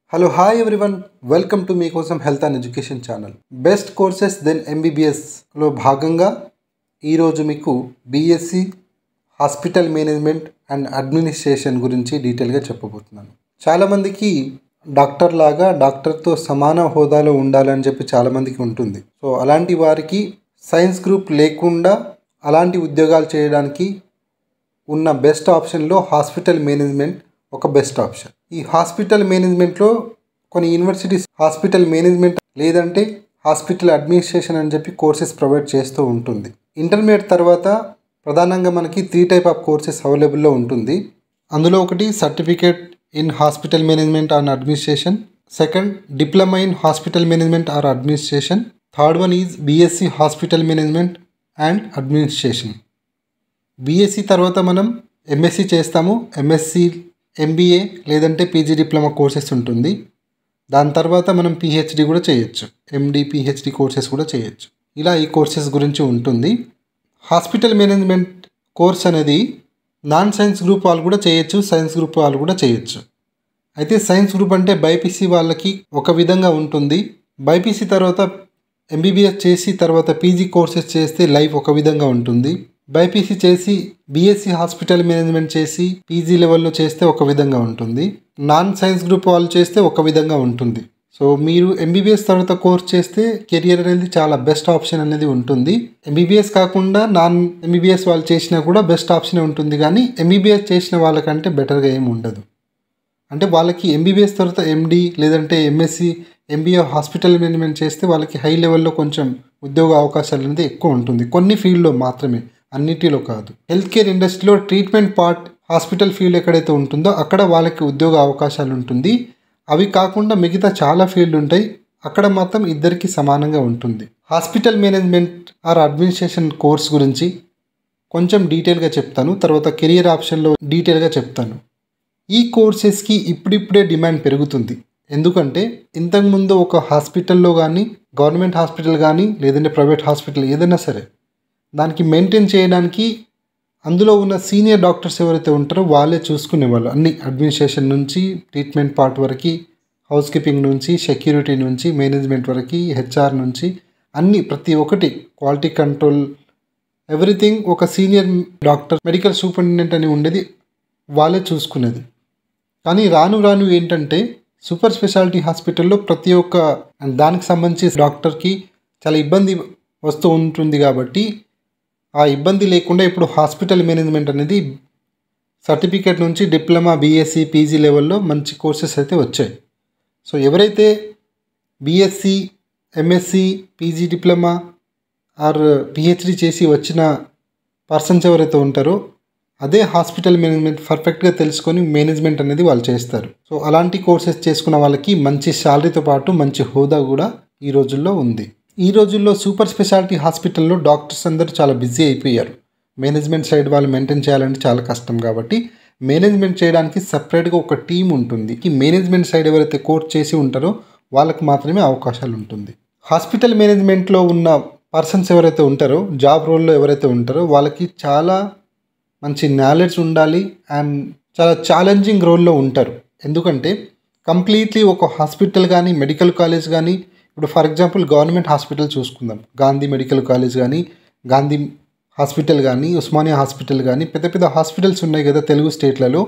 hello hi everyone welcome to మీకోసం health and education channel best courses then ఎంబీబీఎస్లో భాగంగా ఈరోజు మీకు BSc hospital management and administration గురించి డీటెయిల్గా చెప్పబోతున్నాను చాలామందికి డాక్టర్ లాగా డాక్టర్తో సమాన హోదాలో ఉండాలని చెప్పి చాలామందికి ఉంటుంది సో అలాంటి వారికి సైన్స్ గ్రూప్ లేకుండా అలాంటి ఉద్యోగాలు చేయడానికి ఉన్న బెస్ట్ ఆప్షన్లో హాస్పిటల్ మేనేజ్మెంట్ ఒక బెస్ట్ ఆప్షన్ ఈ హాస్పిటల్ మేనేజ్మెంట్లో కొన్ని యూనివర్సిటీస్ హాస్పిటల్ మేనేజ్మెంట్ లేదంటే హాస్పిటల్ అడ్మినిస్ట్రేషన్ అని చెప్పి కోర్సెస్ ప్రొవైడ్ చేస్తూ ఉంటుంది ఇంటర్మీడియట్ తర్వాత ప్రధానంగా మనకి త్రీ టైప్ ఆఫ్ కోర్సెస్ అవైలబుల్లో ఉంటుంది అందులో ఒకటి certificate in hospital management and administration second diploma in hospital management or administration third one is BSc hospital management and administration BSc తర్వాత మనం ఎంఎస్సి చేస్తాము ఎంఎస్సి ఎంబీఏ లేదంటే పీజీ డిప్లొమా కోర్సెస్ ఉంటుంది దాని తర్వాత మనం పిహెచ్డి కూడా చేయొచ్చు ఎండి పిహెచ్డి కోర్సెస్ కూడా చేయొచ్చు ఇలా ఈ కోర్సెస్ గురించి ఉంటుంది హాస్పిటల్ మేనేజ్మెంట్ కోర్స్ అనేది నాన్ సైన్స్ గ్రూప్ వాళ్ళు కూడా చేయొచ్చు సైన్స్ గ్రూప్ వాళ్ళు కూడా చేయొచ్చు అయితే సైన్స్ గ్రూప్ అంటే బైపీసీ వాళ్ళకి ఒక విధంగా ఉంటుంది బైపీసీ తర్వాత ఎంబీబీఎస్ చేసి తర్వాత పీజీ కోర్సెస్ చేస్తే లైఫ్ ఒక విధంగా ఉంటుంది బైపీసీ చేసి బీఎస్సీ హాస్పిటల్ మేనేజ్మెంట్ చేసి పీజీ లెవెల్లో చేస్తే ఒక విధంగా ఉంటుంది నాన్ సైన్స్ గ్రూప్ వాళ్ళు చేస్తే ఒక విధంగా ఉంటుంది సో మీరు ఎంబీబీఎస్ తర్వాత కోర్స్ చేస్తే కెరియర్ అనేది చాలా బెస్ట్ ఆప్షన్ అనేది ఉంటుంది ఎంబీబీఎస్ కాకుండా నాన్ ఎంబీబీఎస్ వాళ్ళు చేసినా కూడా బెస్ట్ ఆప్షన్ ఉంటుంది కానీ ఎంబీబీఎస్ చేసిన వాళ్ళకంటే బెటర్గా ఏమి ఉండదు అంటే వాళ్ళకి ఎంబీబీఎస్ తర్వాత ఎండి లేదంటే ఎంఎస్సి ఎంబీఏ హాస్పిటల్ మేనేజ్మెంట్ చేస్తే వాళ్ళకి హై లెవెల్లో కొంచెం ఉద్యోగ అవకాశాలు అనేది ఎక్కువ ఉంటుంది కొన్ని ఫీల్డ్లో మాత్రమే అన్నిటిలో కాదు హెల్త్ కేర్ ఇండస్ట్రీలో ట్రీట్మెంట్ పార్ట్ హాస్పిటల్ ఫీల్డ్ ఎక్కడైతే ఉంటుందో అక్కడ వాళ్ళకి ఉద్యోగ అవకాశాలు ఉంటుంది అవి కాకుండా మిగతా చాలా ఫీల్డ్ ఉంటాయి అక్కడ మాత్రం ఇద్దరికి సమానంగా ఉంటుంది hospital management or administration course గురించి కొంచెం డీటెయిల్గా చెప్తాను తర్వాత కెరియర్ ఆప్షన్లో డీటెయిల్గా చెప్తాను ఈ కోర్సెస్కి ఇప్పుడిప్పుడే డిమాండ్ పెరుగుతుంది ఎందుకంటే ఇంతకుముందు ఒక హాస్పిటల్లో కానీ గవర్నమెంట్ హాస్పిటల్ కానీ లేదంటే ప్రైవేట్ హాస్పిటల్ ఏదైనా సరే దానికి మెయింటైన్ చేయడానికి అందులో ఉన్న సీనియర్ డాక్టర్స్ ఎవరైతే ఉంటారో వాళ్ళే చూసుకునేవాళ్ళు అన్ని అడ్మినిస్ట్రేషన్ నుంచి ట్రీట్మెంట్ పార్ట్ వరకు హౌస్ కీపింగ్ నుంచి సెక్యూరిటీ నుంచి మేనేజ్మెంట్ వరకు హెచ్ఆర్ నుంచి అన్ని ప్రతి ఒక్కటి క్వాలిటీ కంట్రోల్ ఎవ్రీథింగ్ ఒక సీనియర్ డాక్టర్ మెడికల్ సూపరింటెండెంట్ అని ఉండేది వాళ్ళే చూసుకునేది కానీ రాను రాను ఏంటంటే సూపర్ స్పెషాలిటీ హాస్పిటల్లో ప్రతి ఒక్క దానికి సంబంధించి డాక్టర్కి చాలా ఇబ్బంది వస్తూ ఉంటుంది కాబట్టి ఆ ఇబ్బంది లేకుండా ఇప్పుడు హాస్పిటల్ మేనేజ్మెంట్ అనేది సర్టిఫికేట్ నుంచి డిప్లొమా బీఎస్సీ పీజీ లెవెల్లో మంచి కోర్సెస్ అయితే వచ్చాయి సో ఎవరైతే BSc MSc PG diploma or PhD చేసి వచ్చిన పర్సన్స్ ఎవరైతే ఉంటారో అదే హాస్పిటల్ మేనేజ్మెంట్ పర్ఫెక్ట్గా తెలుసుకొని మేనేజ్మెంట్ అనేది వాళ్ళు చేస్తారు సో అలాంటి కోర్సెస్ చేసుకున్న వాళ్ళకి మంచి శాలరీతో పాటు మంచి హోదా కూడా ఈ రోజుల్లో ఉంది ఈ రోజుల్లో సూపర్ స్పెషాలిటీ హాస్పిటల్లో డాక్టర్స్ అందరూ చాలా బిజీ అయిపోయారు మేనేజ్మెంట్ సైడ్ వాళ్ళు మెయింటైన్ చేయాలంటే చాలా కష్టం కాబట్టి మేనేజ్మెంట్ చేయడానికి సపరేట్గా ఒక టీం ఉంటుంది ఈ మేనేజ్మెంట్ సైడ్ ఎవరైతే కోర్స్ చేసి ఉంటారో వాళ్ళకి మాత్రమే అవకాశాలు ఉంటుంది హాస్పిటల్ మేనేజ్మెంట్లో ఉన్న పర్సన్స్ ఎవరైతే ఉంటారో జాబ్ రోల్లో ఎవరైతే ఉంటారో వాళ్ళకి చాలా మంచి నాలెడ్జ్ ఉండాలి అండ్ చాలా ఛాలెంజింగ్ రోల్లో ఉంటారు ఎందుకంటే కంప్లీట్లీ ఒక హాస్పిటల్ కానీ మెడికల్ కాలేజ్ కానీ ఇప్పుడు ఫర్ ఎగ్జాంపుల్ గవర్నమెంట్ హాస్పిటల్ చూసుకుందాం గాంధీ మెడికల్ కాలేజ్ కానీ గాంధీ హాస్పిటల్ కానీ ఉస్మానియా హాస్పిటల్ కానీ పెద్ద పెద్ద హాస్పిటల్స్ ఉన్నాయి కదా తెలుగు స్టేట్లలో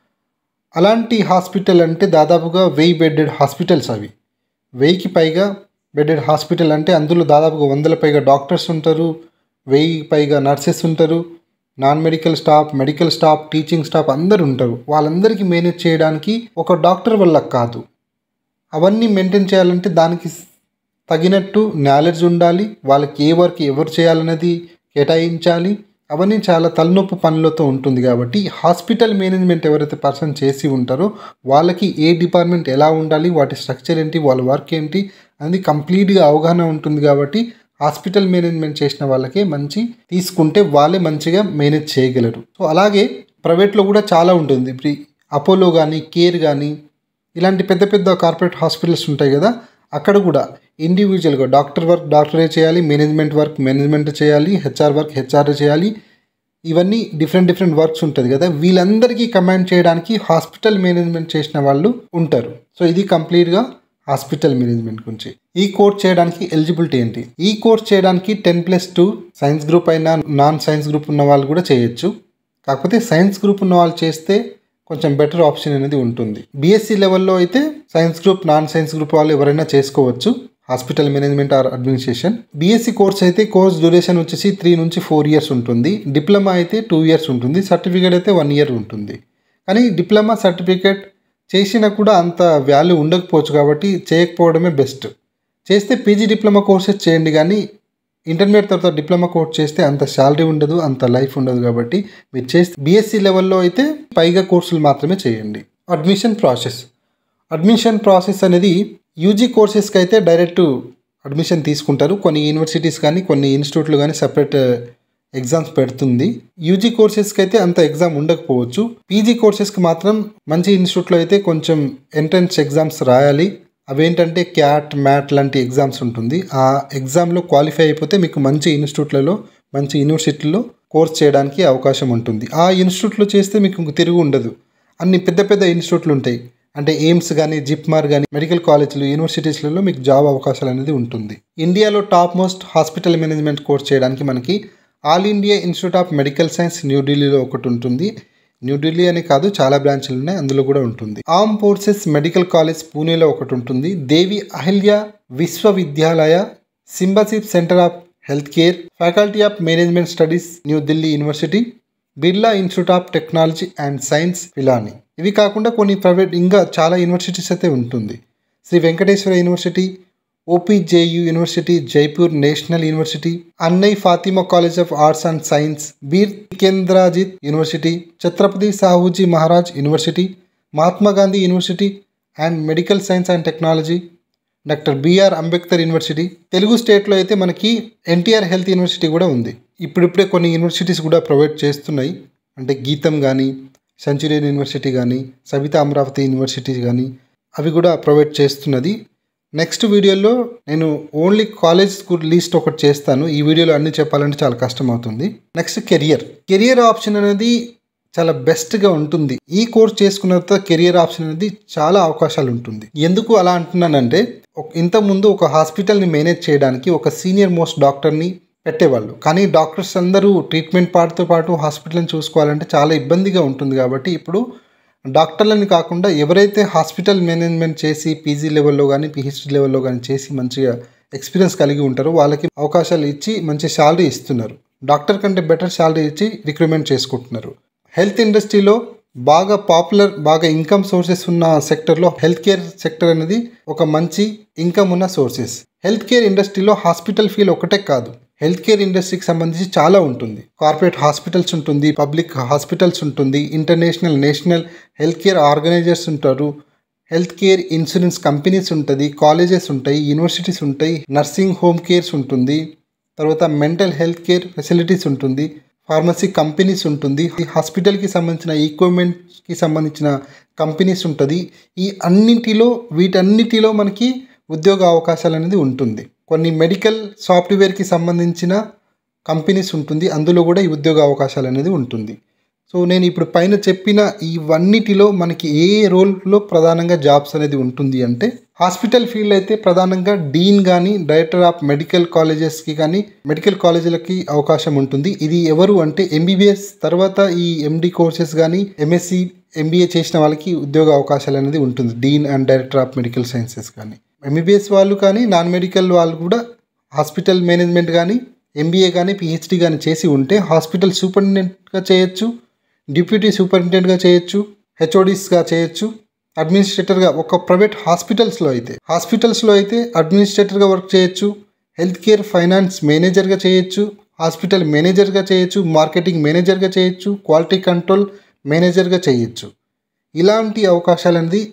అలాంటి హాస్పిటల్ అంటే దాదాపుగా వెయ్యి బెడ్డెడ్ హాస్పిటల్స్ అవి వెయ్యికి పైగా బెడ్డెడ్ హాస్పిటల్ అంటే అందులో దాదాపుగా వందల పైగా డాక్టర్స్ ఉంటారు వెయ్యి పైగా నర్సెస్ ఉంటారు non medical staff medical staff teaching staff అందరు ఉంటారు వాళ్ళందరికీ మేనేజ్ చేయడానికి ఒక డాక్టర్ వల్ల కాదు అవన్నీ మెయింటైన్ చేయాలంటే దానికి తగినట్టు నాలెడ్జ్ ఉండాలి వాళ్ళకి ఏ వర్క్ ఎవరు చేయాలనేది కేటాయించాలి అవన్నీ చాలా తలనొప్పి పనులతో ఉంటుంది కాబట్టి హాస్పిటల్ మేనేజ్మెంట్ ఎవరైతే పర్సన్ చేసి ఉంటారో వాళ్ళకి ఏ డిపార్ట్మెంట్ ఎలా ఉండాలి వాటి స్ట్రక్చర్ ఏంటి వాళ్ళ వర్క్ ఏంటి అనేది కంప్లీట్గా అవగాహన ఉంటుంది కాబట్టి హాస్పిటల్ మేనేజ్మెంట్ చేసిన వాళ్ళకే మంచి తీసుకుంటే వాళ్ళే మంచిగా మేనేజ్ చేయగలరు సో అలాగే ప్రైవేట్లో కూడా చాలా ఉంటుంది ఇప్పుడు అపోలో కానీ కేర్ కానీ ఇలాంటి పెద్ద పెద్ద కార్పొరేట్ హాస్పిటల్స్ ఉంటాయి కదా అక్కడ కూడా ఇండివిజువల్గా డాక్టర్ వర్క్ డాక్టరే చేయాలి మేనేజ్మెంట్ వర్క్ మేనేజ్మెంట్ చేయాలి హెచ్ఆర్ వర్క్ హెచ్ఆర్ చేయాలి ఇవన్నీ డిఫరెంట్ డిఫరెంట్ వర్క్స్ ఉంటుంది కదా వీళ్ళందరికీ కమాండ్ చేయడానికి హాస్పిటల్ మేనేజ్మెంట్ చేసిన వాళ్ళు ఉంటారు సో ఇది కంప్లీట్గా హాస్పిటల్ మేనేజ్మెంట్ గురించి ఈ కోర్స్ చేయడానికి ఎలిజిబిలిటీ ఏంటి ఈ కోర్స్ చేయడానికి ten plus two science group అయినా నాన్ సైన్స్ గ్రూప్ ఉన్న వాళ్ళు కూడా చేయొచ్చు కాకపోతే సైన్స్ గ్రూప్ ఉన్న వాళ్ళు చేస్తే కొంచెం బెటర్ ఆప్షన్ అనేది ఉంటుంది బీఎస్సీ లెవెల్లో అయితే science group non science group వాళ్ళు ఎవరైనా చేసుకోవచ్చు hospital management or administration BSc course అయితే కోర్స్ డ్యూరేషన్ వచ్చేసి త్రీ నుంచి ఫోర్ ఇయర్స్ ఉంటుంది డిప్లొమా అయితే టూ ఇయర్స్ ఉంటుంది సర్టిఫికేట్ అయితే వన్ ఇయర్ ఉంటుంది కానీ డిప్లొమా సర్టిఫికేట్ చేసినా కూడా అంత వాల్యూ ఉండకపోవచ్చు కాబట్టి చేయకపోవడమే బెస్ట్ చేస్తే పీజీ డిప్లొమా కోర్సెస్ చేయండి కానీ ఇంటర్మీడియట్ తర్వాత డిప్లొమా కోర్స్ చేస్తే అంత శాలరీ ఉండదు అంత లైఫ్ ఉండదు కాబట్టి మీరు చేస్తే బీఎస్సీ లెవెల్లో అయితే పైగా కోర్సులు మాత్రమే చేయండి అడ్మిషన్ ప్రాసెస్ అడ్మిషన్ ప్రాసెస్ అనేది యూజీ కోర్సెస్కి అయితే డైరెక్ట్ అడ్మిషన్ తీసుకుంటారు కొన్ని యూనివర్సిటీస్ కానీ కొన్ని ఇన్స్టిట్యూట్లు కానీ సపరేట్ ఎగ్జామ్స్ పెడుతుంది యూజీ కోర్సెస్కి అయితే అంత ఎగ్జామ్ ఉండకపోవచ్చు పీజీ కోర్సెస్కి మాత్రం మంచి ఇన్స్టిట్యూట్లో అయితే కొంచెం ఎంట్రన్స్ ఎగ్జామ్స్ రాయాలి అవేంటంటే క్యాట్ మ్యాట్ లాంటి ఎగ్జామ్స్ ఉంటుంది ఆ ఎగ్జామ్లో క్వాలిఫై అయిపోతే మీకు మంచి ఇన్స్టిట్యూట్లలో మంచి యూనివర్సిటీలో కోర్స్ చేయడానికి అవకాశం ఉంటుంది ఆ ఇన్స్టిట్యూట్లో చేస్తే మీకు ఇంక తిరుగు ఉండదు అన్ని పెద్ద పెద్ద ఇన్స్టిట్యూట్లు ఉంటాయి అంటే ఎయిమ్స్ కానీ జిప్మార్ కానీ మెడికల్ కాలేజీలు యూనివర్సిటీస్లలో మీకు జాబ్ అవకాశాలు అనేది ఉంటుంది ఇండియాలో top most hospital management course చేయడానికి మనకి all India institute of medical science న్యూఢిల్లీలో ఒకటి ఉంటుంది న్యూఢిల్లీ అని కాదు చాలా బ్రాంచ్లు ఉన్నాయి అందులో కూడా ఉంటుంది ఆర్మ్ ఫోర్సెస్ మెడికల్ కాలేజ్ పూణేలో ఒకటి ఉంటుంది Devi Ahilya Vishwavidyalaya Symbiosis centre of health care faculty of management studies new Delhi university Birla institute of technology and science Pilani ఇవి కాకుండా కొన్ని ప్రైవేట్ ఇంకా చాలా యూనివర్సిటీస్ అయితే ఉంటుంది Shri Venkateswara university OPJU university Jaipur national university Annai Fatima college of arts and science Bir Tikendrajit university Chhatrapati Shahuji Maharaj university Mahatma Gandhi university and medical science and technology doctor BR Ambedkar university Telugu స్టేట్లో అయితే మనకి ఎన్టీఆర్ హెల్త్ యూనివర్సిటీ కూడా ఉంది ఇప్పుడిప్పుడే కొన్ని యూనివర్సిటీస్ కూడా ప్రొవైడ్ చేస్తున్నాయి అంటే గీతం కానీ సెంచురియన్ యూనివర్సిటీ కానీ సవితా అమరావతి యూనివర్సిటీ కానీ అవి కూడా ప్రొవైడ్ చేస్తున్నది నెక్స్ట్ వీడియోలో నేను ఓన్లీ కాలేజ్ స్కూల్ లిస్ట్ ఒకటి చేస్తాను ఈ వీడియోలో అన్ని చెప్పాలంటే చాలా కష్టం అవుతుంది నెక్స్ట్ కెరియర్ కెరియర్ ఆప్షన్ అనేది చాలా బెస్ట్గా ఉంటుంది ఈ కోర్స్ చేసుకున్న తర్వాత కెరియర్ ఆప్షన్ అనేది చాలా అవకాశాలు ఉంటుంది ఎందుకు అలా అంటున్నానంటే ఒక- ఇంతకుముందు ఒక హాస్పిటల్ని మేనేజ్ చేయడానికి ఒక సీనియర్ మోస్ట్ డాక్టర్ని పెట్టేవాళ్ళు కానీ డాక్టర్స్ అందరూ ట్రీట్మెంట్ పార్ట్తో పాటు హాస్పిటల్ని చూసుకోవాలంటే చాలా ఇబ్బందిగా ఉంటుంది కాబట్టి ఇప్పుడు డాక్టర్లని కాకుండా ఎవరైతే హాస్పిటల్ మేనేజ్మెంట్ చేసి పీజీ లెవెల్లో కానీ పిహెచ్డి లెవెల్లో కానీ చేసి మంచిగా ఎక్స్పీరియన్స్ కలిగి ఉంటారో వాళ్ళకి అవకాశాలు ఇచ్చి మంచి శాలరీ ఇస్తున్నారు డాక్టర్ కంటే బెటర్ శాలరీ ఇచ్చి రిక్రూట్మెంట్ చేసుకుంటున్నారు హెల్త్ ఇండస్ట్రీలో బాగా పాపులర్ బాగా ఇన్కమ్ సోర్సెస్ ఉన్న సెక్టర్లో హెల్త్ కేర్ సెక్టర్ అనేది ఒక మంచి ఇన్కమ్ ఉన్న సోర్సెస్ హెల్త్ కేర్ ఇండస్ట్రీలో హాస్పిటల్ ఫీల్ ఒకటే కాదు హెల్త్ కేర్ ఇండస్ట్రీకి సంబంధించి చాలా ఉంటుంది కార్పొరేట్ హాస్పిటల్స్ ఉంటుంది పబ్లిక్ హాస్పిటల్స్ ఉంటుంది international national health care organizers ఉంటారు హెల్త్ కేర్ ఇన్సూరెన్స్ కంపెనీస్ ఉంటుంది కాలేజెస్ ఉంటాయి యూనివర్సిటీస్ ఉంటాయి నర్సింగ్ హోమ్ కేర్స్ ఉంటుంది తర్వాత మెంటల్ హెల్త్ కేర్ ఫెసిలిటీస్ ఉంటుంది ఫార్మసీ కంపెనీస్ ఉంటుంది ఈ హాస్పిటల్కి సంబంధించిన ఈక్విప్మెంట్కి సంబంధించిన కంపెనీస్ ఉంటుంది ఈ అన్నింటిలో వీటన్నిటిలో మనకి ఉద్యోగ అవకాశాలు అనేది ఉంటుంది కొన్ని మెడికల్ సాఫ్ట్వేర్కి సంబంధించిన కంపెనీస్ ఉంటుంది అందులో కూడా ఈ ఉద్యోగ అవకాశాలు అనేది ఉంటుంది సో నేను ఇప్పుడు పైన చెప్పిన ఇవన్నిటిలో మనకి ఏ రోల్లో ప్రధానంగా జాబ్స్ అనేది ఉంటుంది అంటే హాస్పిటల్ ఫీల్డ్ అయితే ప్రధానంగా డీన్ కానీ డైరెక్టర్ ఆఫ్ మెడికల్ కాలేజెస్కి కానీ మెడికల్ కాలేజీలకి అవకాశం ఉంటుంది ఇది ఎవరు అంటే ఎంబీబీఎస్ తర్వాత ఈ ఎండి కోర్సెస్ కానీ ఎంఎస్సి ఎంబీఏ చేసిన వాళ్ళకి ఉద్యోగ అవకాశాలు అనేది ఉంటుంది dean and director of medical sciences కానీ ఎంబీబీఎస్ వాళ్ళు కానీ నాన్ మెడికల్ వాళ్ళు కూడా హాస్పిటల్ మేనేజ్మెంట్ కానీ ఎంబీఏ కానీ పిహెచ్డి కానీ చేసి ఉంటే హాస్పిటల్ సూపరింటెండెంట్గా చేయొచ్చు డిప్యూటీ సూపరింటెండెంట్గా చేయొచ్చు హెచ్ఓడిస్గా చేయొచ్చు అడ్మినిస్ట్రేటర్గా ఒక ప్రైవేట్ హాస్పిటల్స్లో అయితే హాస్పిటల్స్లో అయితే అడ్మినిస్ట్రేటర్గా వర్క్ చేయొచ్చు హెల్త్ కేర్ ఫైనాన్స్ మేనేజర్గా చేయొచ్చు హాస్పిటల్ మేనేజర్గా చేయొచ్చు మార్కెటింగ్ మేనేజర్గా చేయొచ్చు క్వాలిటీ కంట్రోల్ మేనేజర్గా చేయొచ్చు ఇలాంటి అవకాశాలు అనేది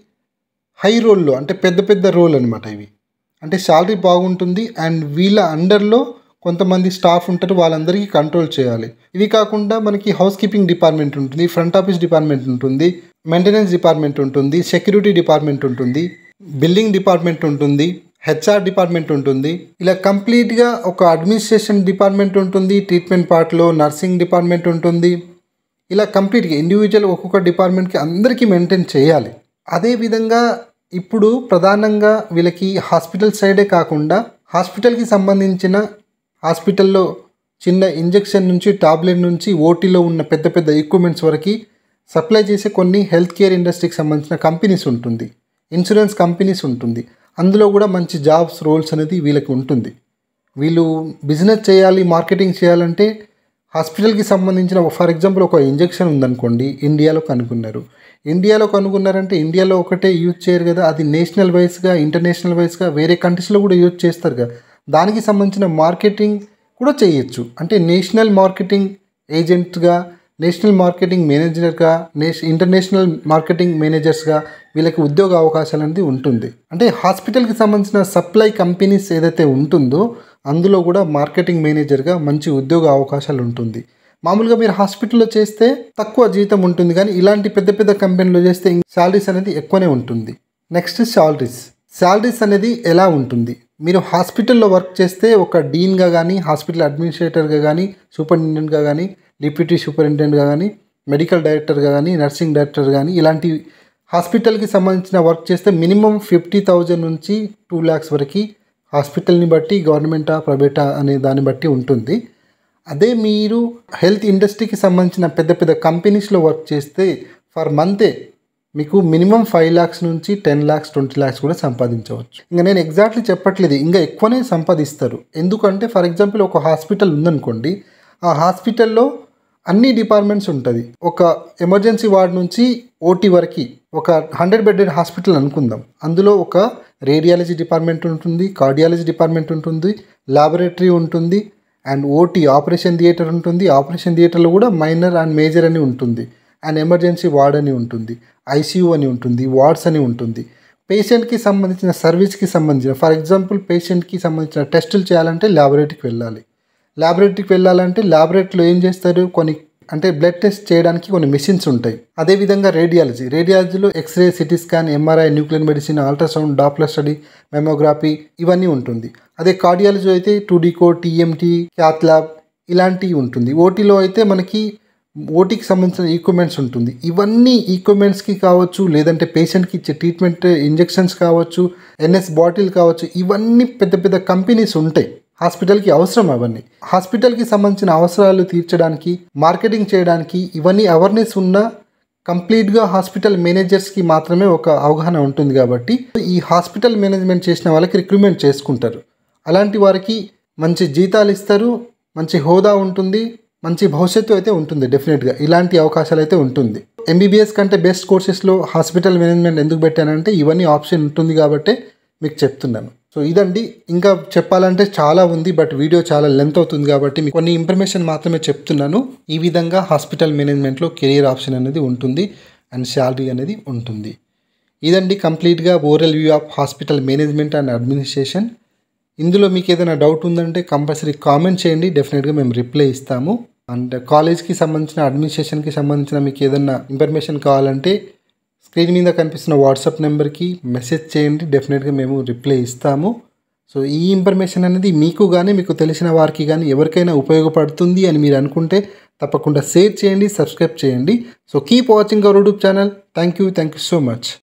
హై రోల్లో అంటే పెద్ద పెద్ద రోల్ అనమాట ఇవి అంటే శాలరీ బాగుంటుంది అండ్ వీళ్ళ అండర్లో కొంతమంది స్టాఫ్ ఉంటారు వాళ్ళందరికీ కంట్రోల్ చేయాలి ఇవి కాకుండా మనకి హౌస్ కీపింగ్ డిపార్ట్మెంట్ ఉంటుంది ఫ్రంట్ ఆఫీస్ డిపార్ట్మెంట్ ఉంటుంది మెయింటెనెన్స్ డిపార్ట్మెంట్ ఉంటుంది సెక్యూరిటీ డిపార్ట్మెంట్ ఉంటుంది బిల్డింగ్ డిపార్ట్మెంట్ ఉంటుంది హెచ్ఆర్ డిపార్ట్మెంట్ ఉంటుంది ఇలా కంప్లీట్గా ఒక అడ్మినిస్ట్రేషన్ డిపార్ట్మెంట్ ఉంటుంది ట్రీట్మెంట్ పార్ట్లో నర్సింగ్ డిపార్ట్మెంట్ ఉంటుంది ఇలా కంప్లీట్గా ఇండివిజువల్ ఒక్కొక్క డిపార్ట్మెంట్కి అందరికీ మెయింటైన్ చేయాలి అదేవిధంగా ఇప్పుడు ప్రధానంగా వీళ్ళకి హాస్పిటల్ సైడే కాకుండా హాస్పిటల్కి సంబంధించిన హాస్పిటల్లో చిన్న ఇంజెక్షన్ నుంచి టాబ్లెట్ నుంచి ఓటీలో ఉన్న పెద్ద పెద్ద ఎక్విప్మెంట్స్ వరకు సప్లై చేసే కొన్ని హెల్త్ కేర్ ఇండస్ట్రీకి సంబంధించిన కంపెనీస్ ఉంటుంది ఇన్సూరెన్స్ కంపెనీస్ ఉంటుంది అందులో కూడా మంచి జాబ్స్ రోల్స్ అనేది వీళ్ళకి ఉంటుంది వీళ్ళు బిజినెస్ చేయాలి మార్కెటింగ్ చేయాలంటే హాస్పిటల్కి సంబంధించిన ఫర్ ఎగ్జాంపుల్ ఒక ఇంజెక్షన్ ఉందనుకోండి ఇండియాలో కనుక్కున్నారు ఇండియాలో కనుక్కున్నారంటే ఇండియాలో ఒకటే యూజ్ చేయరు కదా అది నేషనల్ వైజ్గా ఇంటర్నేషనల్ వైజ్గా వేరే కంట్రీస్లో కూడా యూజ్ చేస్తారు కదా దానికి సంబంధించిన మార్కెటింగ్ కూడా చేయొచ్చు అంటే నేషనల్ మార్కెటింగ్ ఏజెంట్గా నేషనల్ మార్కెటింగ్ మేనేజర్గా నేష ఇంటర్నేషనల్ మార్కెటింగ్ మేనేజర్స్గా వీళ్ళకి ఉద్యోగ అవకాశాలు అనేది ఉంటుంది అంటే హాస్పిటల్కి సంబంధించిన సప్లై కంపెనీస్ ఏదైతే ఉంటుందో అందులో కూడా మార్కెటింగ్ మేనేజర్గా మంచి ఉద్యోగ అవకాశాలు ఉంటుంది మామూలుగా మీరు హాస్పిటల్లో చేస్తే తక్కువ జీతం ఉంటుంది కానీ ఇలాంటి పెద్ద పెద్ద కంపెనీలో చేస్తే శాలరీస్ అనేది ఎక్కువనే ఉంటుంది నెక్స్ట్ శాలరీస్ శాలరీస్ అనేది ఎలా ఉంటుంది మీరు హాస్పిటల్లో వర్క్ చేస్తే ఒక డీన్గా కానీ హాస్పిటల్ అడ్మినిస్ట్రేటర్గా కానీ సూపరింటెండెంట్గా కానీ డిప్యూటీ సూపరింటెండెంట్గా కానీ మెడికల్ డైరెక్టర్గా కానీ నర్సింగ్ డైరెక్టర్ కానీ ఇలాంటి హాస్పిటల్కి సంబంధించిన వర్క్ చేస్తే మినిమం ఫిఫ్టీ థౌజండ్ నుంచి టూ ల్యాక్స్ వరకు హాస్పిటల్ని బట్టి గవర్నమెంటా ప్రైవేటా అనే దాన్ని బట్టి ఉంటుంది అదే మీరు హెల్త్ ఇండస్ట్రీకి సంబంధించిన పెద్ద పెద్ద కంపెనీస్లో వర్క్ చేస్తే ఫర్ మంతే మీకు మినిమం ఫైవ్ ల్యాక్స్ నుంచి టెన్ ల్యాక్స్ ట్వంటీ ల్యాక్స్ కూడా సంపాదించవచ్చు ఇంకా నేను ఎగ్జాక్ట్లీ చెప్పట్లేదు ఇంకా ఎక్కువనే సంపాదిస్తారు ఎందుకంటే ఫర్ ఎగ్జాంపుల్ ఒక హాస్పిటల్ ఉందనుకోండి ఆ హాస్పిటల్లో అన్ని డిపార్ట్మెంట్స్ ఉంటుంది ఒక ఎమర్జెన్సీ వార్డ్ నుంచి ఓటీ వరకు ఒక హండ్రెడ్ బెడెడ్ హాస్పిటల్ అనుకుందాం అందులో ఒక రేడియాలజీ డిపార్ట్మెంట్ ఉంటుంది కార్డియాలజీ డిపార్ట్మెంట్ ఉంటుంది ల్యాబొరేటరీ ఉంటుంది అండ్ ఓటీ ఆపరేషన్ థియేటర్ ఉంటుంది ఆపరేషన్ థియేటర్లో కూడా మైనర్ అండ్ మేజర్ అని ఉంటుంది అండ్ ఎమర్జెన్సీ వార్డ్ అని ఉంటుంది ఐసీయూ అని ఉంటుంది వార్డ్స్ అని ఉంటుంది పేషెంట్కి సంబంధించిన సర్వీస్కి సంబంధించిన ఫర్ ఎగ్జాంపుల్ పేషెంట్కి సంబంధించిన టెస్టులు చేయాలంటే ల్యాబొరేటరీకి వెళ్ళాలి ల్యాబొరేటరీకి వెళ్ళాలంటే ల్యాబొరేటరీలో ఏం చేస్తారు కొన్ని అంటే బ్లడ్ టెస్ట్ చేయడానికి కొన్ని మెషిన్స్ ఉంటాయి అదేవిధంగా రేడియాలజీ రేడియాలజీలో X ray CT scan MRI nuclear medicine ultrasound Doppler study mammography ఇవన్నీ ఉంటుంది అదే కార్డియాలజీ అయితే two code TMT cath lab ఇలాంటివి ఉంటుంది ఓటీలో అయితే మనకి ఓటీకి సంబంధించిన ఈక్విప్మెంట్స్ ఉంటుంది ఇవన్నీ ఈక్విప్మెంట్స్కి కావచ్చు లేదంటే పేషెంట్కి ఇచ్చే ట్రీట్మెంట్ ఇంజెక్షన్స్ కావచ్చు ఎన్ఎస్ బాటిల్ కావచ్చు ఇవన్నీ పెద్ద పెద్ద కంపెనీస్ ఉంటాయి హాస్పిటల్కి అవసరం అవన్నీ హాస్పిటల్కి సంబంధించిన అవసరాలు తీర్చడానికి మార్కెటింగ్ చేయడానికి ఇవన్నీ అవేర్నెస్ ఉన్న కంప్లీట్గా హాస్పిటల్ మేనేజర్స్కి మాత్రమే ఒక అవగాహన ఉంటుంది కాబట్టి ఈ హాస్పిటల్ మేనేజ్మెంట్ చేసిన వాళ్ళకి రిక్రూట్మెంట్ చేసుకుంటారు అలాంటి వారికి మంచి జీతాలు ఇస్తారు మంచి హోదా ఉంటుంది మంచి భవిష్యత్తు అయితే ఉంటుంది డెఫినెట్గా ఇలాంటి అవకాశాలు అయితే ఉంటుంది ఎంబీబీఎస్ కంటే బెస్ట్ కోర్సెస్లో హాస్పిటల్ మేనేజ్మెంట్ ఎందుకు పెట్టానంటే ఇవన్నీ ఆప్షన్ ఉంటుంది కాబట్టి మీకు చెప్తున్నాను సో ఇదండి ఇంకా చెప్పాలంటే చాలా ఉంది బట్ వీడియో చాలా లెంత్ అవుతుంది కాబట్టి మీకు కొన్ని ఇన్ఫర్మేషన్ మాత్రమే చెప్తున్నాను ఈ విధంగా హాస్పిటల్ మేనేజ్మెంట్లో కెరియర్ ఆప్షన్ అనేది ఉంటుంది అండ్ శాలరీ అనేది ఉంటుంది ఇదండి కంప్లీట్గా overall view of hospital management and administration ఇందులో మీకు ఏదైనా డౌట్ ఉందంటే కంపల్సరీ కామెంట్ చేయండి డెఫినెట్గా మేము రిప్లై ఇస్తాము అండ్ కాలేజ్కి సంబంధించిన అడ్మినిస్ట్రేషన్కి సంబంధించిన మీకు ఏదైనా ఇన్ఫర్మేషన్ కావాలంటే స్క్రీన్ మీద కనిపిస్తున్న వాట్సాప్ నెంబర్కి మెసేజ్ చేయండి డెఫినెట్గా మేము రిప్లై ఇస్తాము సో ఈ ఇన్ఫర్మేషన్ అనేది మీకు కానీ మీకు తెలిసిన వారికి కానీ ఎవరికైనా ఉపయోగపడుతుంది అని మీరు అనుకుంటే తప్పకుండా షేర్ చేయండి సబ్స్క్రైబ్ చేయండి so keep watching our YouTube channel thank you thank you so much